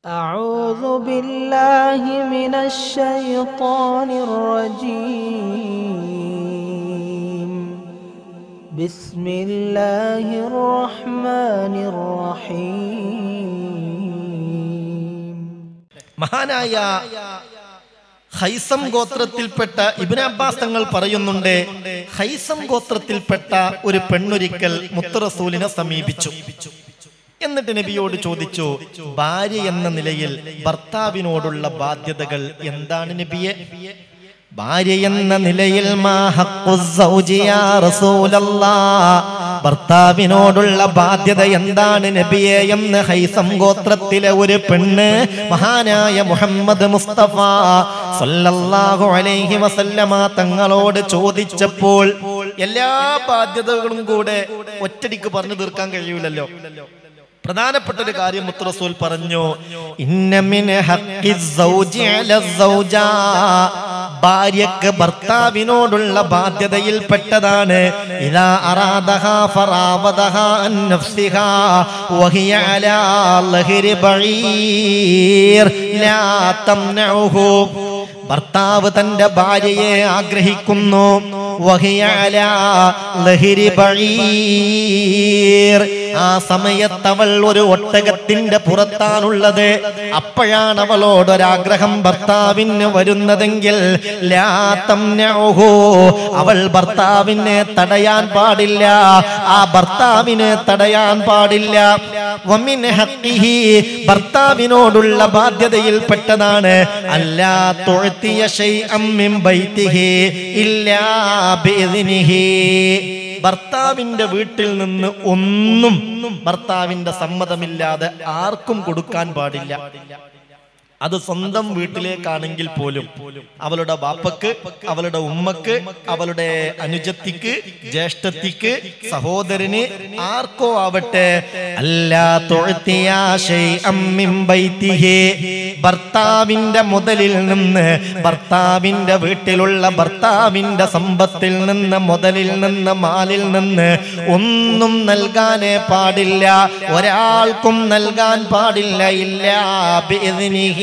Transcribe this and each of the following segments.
أعوذ بالله من الشيطان الرجيم بسم الله الرحمن الرحيم മഹാനായ ഹൈസം ഗോത്രത്തിൽപ്പെട്ട ഇബിൻ അബ്ബാസ് തങ്ങൾ പറയുന്നുണ്ട് ഹൈസം ഗോത്രത്തിൽപ്പെട്ട ഒരു പെണ്ണൊരിക്കൽ മുത്തറസൂലിനെ സമീപിച്ചു എന്നിട്ട് നബിയോട് ചോദിച്ചു ഭാര്യ എന്ന നിലയിൽ ഭർത്താവിനോടുള്ള ബാധ്യതകൾ എന്താണ് നബിയെ ഭാര്യ എന്ന നിലയിൽ മാ ഹഖ്ഖു സൗജി യാ റസൂലല്ലാ. ഭർത്താവിനോടുള്ള ബാധ്യത എന്താണ് നബിയെ എന്ന് ഹൈസം ഗോത്രത്തിലെ ഒരു പെണ്ണ് മഹാനായ മുഹമ്മദ് മുസ്തഫ സല്ലല്ലാഹു അലൈഹി വസല്ലമ തങ്ങളോട് ചോദിച്ചപ്പോൾ എല്ലാ ബാധ്യതകളും കൂടെ ഒറ്റടിക്ക് പറഞ്ഞു തീർക്കാൻ കഴിയൂലല്ലോ പ്രധാനപ്പെട്ട ഒരു കാര്യം മുത്തറസൂൽ പറഞ്ഞു ഇന്നമിൻ ഹഖ്ഖി സൗജി അല സൗജ ഭാര്യക്ക് ഭർത്താവിനോടുള്ള ബാധ്യതയിൽപ്പെട്ടതാണ് ഇലാ അറാദഹ ഫറാവദഹ അൻ നഫ്സിഹ വഹിയ അലാ ലഹരി ബഈർ ലാ തംനഉഹു ഭർത്താവ് തന്റെ ഭാര്യയെ ആഗ്രഹിക്കുന്നു വഹിയ അലാ ലഹരി ബഈർ ആ സമയത്ത് അവൾ ഒരു ഒട്ടകത്തിന്റെ പുറത്താണുള്ളത് അപ്പോഴാണ് അവളോട് ഒരാഗ്രഹം ഭർത്താവിന് വരുന്നതെങ്കിൽ ലാ തംനഉഹു. അവൾ ഭർത്താവിനെ തടയാൻ പാടില്ല ആ ഭർത്താവിനെ തടയാൻ പാടില്ല വമിൻ ഹഖ്ഖിഹി. ഭർത്താവിനോടുള്ള ബാധ്യതയിൽപ്പെട്ടതാണ് അല്ലാ തുഴ്ത്തിയ ശൈഅം മിൻ ബൈത്തിഹി ഇല്ലാ ബിഇദ്നിഹി. ഭർത്താവിന്റെ വീട്ടിൽ നിന്ന് ഒന്നും ഭർത്താവിന്റെ സമ്മതമില്ലാതെ ആർക്കും കൊടുക്കാൻ പാടില്ല അത് സ്വന്തം വീട്ടിലേക്കാണെങ്കിൽ പോലും അവളുടെ ബാപ്പക്ക് അവളുടെ ഉമ്മക്ക് അവളുടെ അനുജത്തിക്ക് ജ്യേഷ്ഠത്തിക്ക് സഹോദരന് ആർക്കോ ആവട്ടെ അല്ലാ തുഴ്ത്തിയ ശൈഅം മിൻ ബൈത്തിഹി. ഭർത്താവിന്റെ മുതലിൽ നിന്ന് ഭർത്താവിന്റെ വീട്ടിലുള്ള ഭർത്താവിന്റെ സമ്പത്തിൽ നിന്ന് മുതലിൽ നിന്ന് മാലിൽ നിന്ന് ഒന്നും നൽകാനേ പാടില്ല ഒരാൾക്കും നൽകാൻ പാടില്ല ഇല്ല ബിഇദ്നിഹി.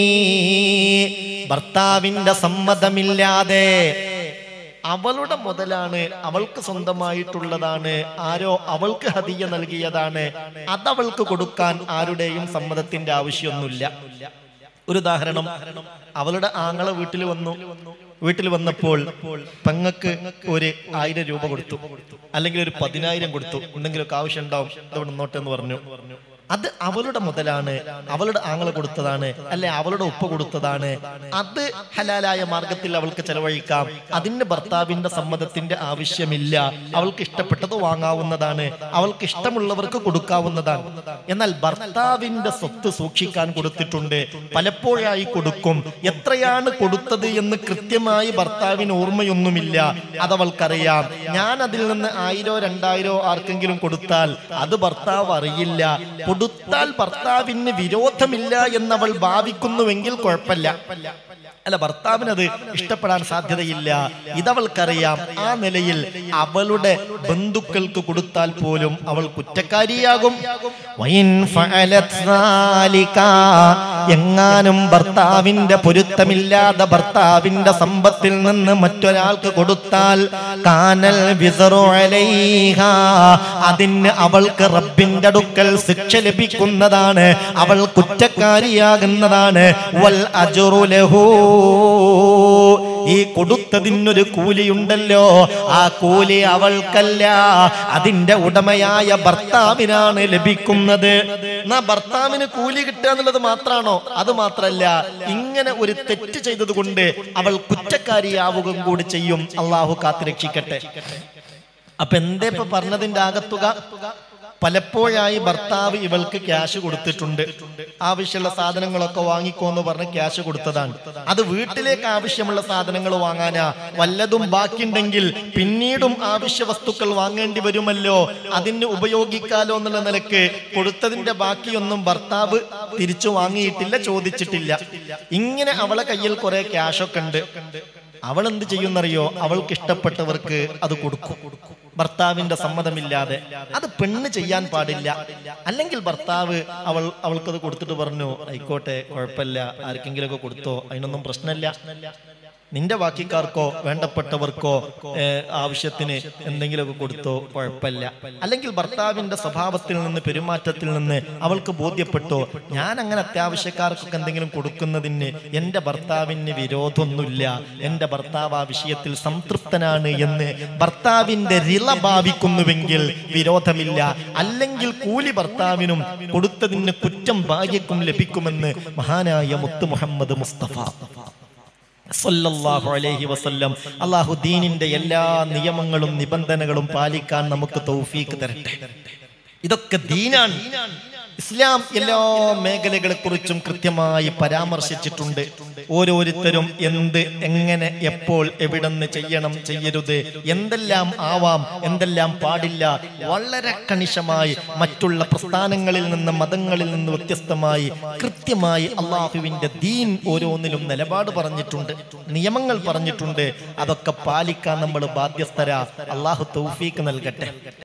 ഭർത്താവിന്റെ സമ്മതമില്ലാതെ അവളുടെ മുതലാണ് അവൾക്ക് സ്വന്തമായിട്ടുള്ളതാണ് ആരോ അവൾക്ക് ഹതിയ നൽകിയതാണ് അതവൾക്ക് കൊടുക്കാൻ ആരുടെയും സമ്മതത്തിന്റെ ആവശ്യമൊന്നുമില്ല ഒരു ഉദാഹരണം അവളുടെ ആങ്ങളെ വീട്ടിൽ വന്നു വീട്ടിൽ വന്നപ്പോൾ പെങ്ങക്ക് ഒരു ആയിരം രൂപ കൊടുത്തു അല്ലെങ്കിൽ ഒരു പതിനായിരം കൊടുത്തു എന്തെങ്കിലുമൊക്കെ ആവശ്യം ഉണ്ടാവും ഇവിടെ നിന്നോട്ടെ എന്ന് പറഞ്ഞു അത് അവളുടെ മുതലാണ് അവളുടെ ആങ്ങളെ കൊടുത്തതാണ് അല്ലെ അവളുടെ ഉപ്പ കൊടുത്തതാണ് അത് ഹലാലായ മാർഗത്തിൽ അവൾക്ക് ചെലവഴിക്കാം അതിന് ഭർത്താവിന്റെ സമ്മതത്തിന്റെ ആവശ്യമില്ല അവൾക്ക് ഇഷ്ടപ്പെട്ടത് വാങ്ങാവുന്നതാണ് അവൾക്ക് ഇഷ്ടമുള്ളവർക്ക് കൊടുക്കാവുന്നതാണ് എന്നാൽ ഭർത്താവിന്റെ സ്വത്ത് സൂക്ഷിക്കാൻ കൊടുത്തിട്ടുണ്ട് പലപ്പോഴായി കൊടുക്കും എത്രയാണ് കൊടുത്തത് എന്ന് കൃത്യമായി ഭർത്താവിന് ഓർമ്മയൊന്നുമില്ല അതവൾക്കറിയാം ഞാൻ അതിൽ നിന്ന് ആയിരോ രണ്ടായിരോ ആർക്കെങ്കിലും കൊടുത്താൽ അത് ഭർത്താവ് അറിയില്ല കൊടുത്താൽ ഭർത്താവിന് വിരോധമില്ല എന്നവൾ ഭാവിക്കുന്നുവെങ്കിൽ കുഴപ്പമില്ല അല്ല ഭർത്താവിന് അത് ഇഷ്ടപ്പെടാൻ സാധ്യതയില്ല ഇതവൾക്കറിയാം ആ നിലയിൽ അവളുടെ ബന്ധുക്കൾക്ക് കൊടുത്താൽ പോലും അവൾ കുറ്റക്കാരിയാകും വൈൻ ഫഅലത് സാലിക. എങ്ങാനും ഭർത്താവിന്റെ പൊരുത്തമില്ലാതെ ഭർത്താവിന്റെ സമ്പത്തിൽ നിന്ന് മറ്റൊരാൾക്ക് കൊടുത്താൽ കാനൽ വിസറു അലൈഹാ. അതിന് അവൾക്ക് റബ്ബിന്റെ അടുക്കൽ ശിക്ഷ ലഭിക്കുന്നതാണ് അവൾ കുറ്റക്കാരിയാകുന്നതാണ് വൽ അജ്റു ലഹു ഈ കൊടുത്തതിനൊരു കൂലിയുണ്ടല്ലോ ആ കൂലി അവൾക്കല്ല അതിന്റെ ഉടമയായ ഭർത്താവിനാണ് ലഭിക്കുന്നത് എന്നാ ഭർത്താവിന് കൂലി കിട്ടുക എന്നുള്ളത് മാത്രാണോ അത് മാത്രല്ല ഇങ്ങനെ ഒരു തെറ്റ് ചെയ്തത് കൊണ്ട് അവൾ കുറ്റക്കാരിയാവുകയും കൂടി ചെയ്യും അള്ളാഹു കാത്തുരക്ഷിക്കട്ടെ അപ്പൊ എന്തേ ഇപ്പൊ പറഞ്ഞതിന്റെ ആകത്തുക പലപ്പോഴായി ഭർത്താവ് ഇവൾക്ക് ക്യാഷ് കൊടുത്തിട്ടുണ്ട് ആവശ്യമുള്ള സാധനങ്ങളൊക്കെ വാങ്ങിക്കോ എന്ന് പറഞ്ഞ് ക്യാഷ് കൊടുത്തതാണ് അത് വീട്ടിലേക്ക് ആവശ്യമുള്ള സാധനങ്ങൾ വാങ്ങാനാ വല്ലതും ബാക്കിയുണ്ടെങ്കിൽ പിന്നീടും ആവശ്യ വസ്തുക്കൾ വാങ്ങേണ്ടി വരുമല്ലോ അതിന് ഉപയോഗിക്കാലോ എന്നുള്ള നിലക്ക് കൊടുത്തതിന്റെ ബാക്കിയൊന്നും ഭർത്താവ് തിരിച്ചു വാങ്ങിയിട്ടില്ല ചോദിച്ചിട്ടില്ല ഇങ്ങനെ അവളെ കയ്യിൽ കുറെ ക്യാഷ് ഒക്കെ ഉണ്ട് അവൾ എന്ത് ചെയ്യുന്നറിയോ അവൾക്ക് ഇഷ്ടപ്പെട്ടവർക്ക് അത് കൊടുക്കും ഭർത്താവിന്റെ സമ്മതമില്ലാതെ അത് പെണ്ണ് ചെയ്യാൻ പാടില്ല അല്ലെങ്കിൽ ഭർത്താവ് അവൾ അവൾക്കത് കൊടുത്തിട്ട് പറഞ്ഞു ആയിക്കോട്ടെ കുഴപ്പമില്ല ആർക്കെങ്കിലും ഒക്കെ കൊടുത്തോ അതിനൊന്നും പ്രശ്നമില്ല നിന്റെ ബാക്കിക്കാർക്കോ വേണ്ടപ്പെട്ടവർക്കോ ഏഹ്, ആവശ്യത്തിന് എന്തെങ്കിലുമൊക്കെ കൊടുത്തോ കുഴപ്പമില്ല അല്ലെങ്കിൽ ഭർത്താവിന്റെ സ്വഭാവത്തിൽ നിന്ന് പെരുമാറ്റത്തിൽ നിന്ന് അവൾക്ക് ബോധ്യപ്പെട്ടോ ഞാൻ അങ്ങനെ അത്യാവശ്യക്കാർക്കൊക്കെ എന്തെങ്കിലും കൊടുക്കുന്നതിന് എൻ്റെ ഭർത്താവിന് വിരോധമൊന്നുമില്ല എൻ്റെ ഭർത്താവ് ആ വിഷയത്തിൽ സംതൃപ്തനാണ് എന്ന് ഭർത്താവിന്റെ റിള ഭാവിക്കുന്നുവെങ്കിൽ വിരോധമില്ല അല്ലെങ്കിൽ കൂലി ഭർത്താവിനും കൊടുത്തതിന് കുറ്റം ഭാര്യക്കും ലഭിക്കുമെന്ന് മഹാനായ മുത്ത് മുഹമ്മദ് മുസ്തഫ സല്ലല്ലാഹു അലൈഹി വസല്ലം അള്ളാഹു ദീനിന്റെ എല്ലാ നിയമങ്ങളും നിബന്ധനകളും പാലിക്കാൻ നമുക്ക് തൗഫീക്ക് തരട്ടെ ഇതൊക്കെ ദീനാണ് ഇസ്ലാം എല്ലാ മേഖലകളെ കുറിച്ചും കൃത്യമായി പരാമർശിച്ചിട്ടുണ്ട് ഓരോരുത്തരും എന്ത് എങ്ങനെ എപ്പോൾ എവിടെന്ന് ചെയ്യണം ചെയ്യരുത് എന്തെല്ലാം ആവാം എന്തെല്ലാം പാടില്ല വളരെ കണിശമായി മറ്റുള്ള പ്രസ്ഥാനങ്ങളിൽ നിന്ന് മതങ്ങളിൽ നിന്ന് വ്യത്യസ്തമായി കൃത്യമായി അള്ളാഹുവിന്റെ ദീൻ ഓരോന്നിലും നിലപാട് പറഞ്ഞിട്ടുണ്ട് നിയമങ്ങൾ പറഞ്ഞിട്ടുണ്ട് അതൊക്കെ പാലിക്കാൻ നമ്മൾ ബാധ്യസ്ഥരാ അള്ളാഹു തൗഫീക്ക് നൽകട്ടെ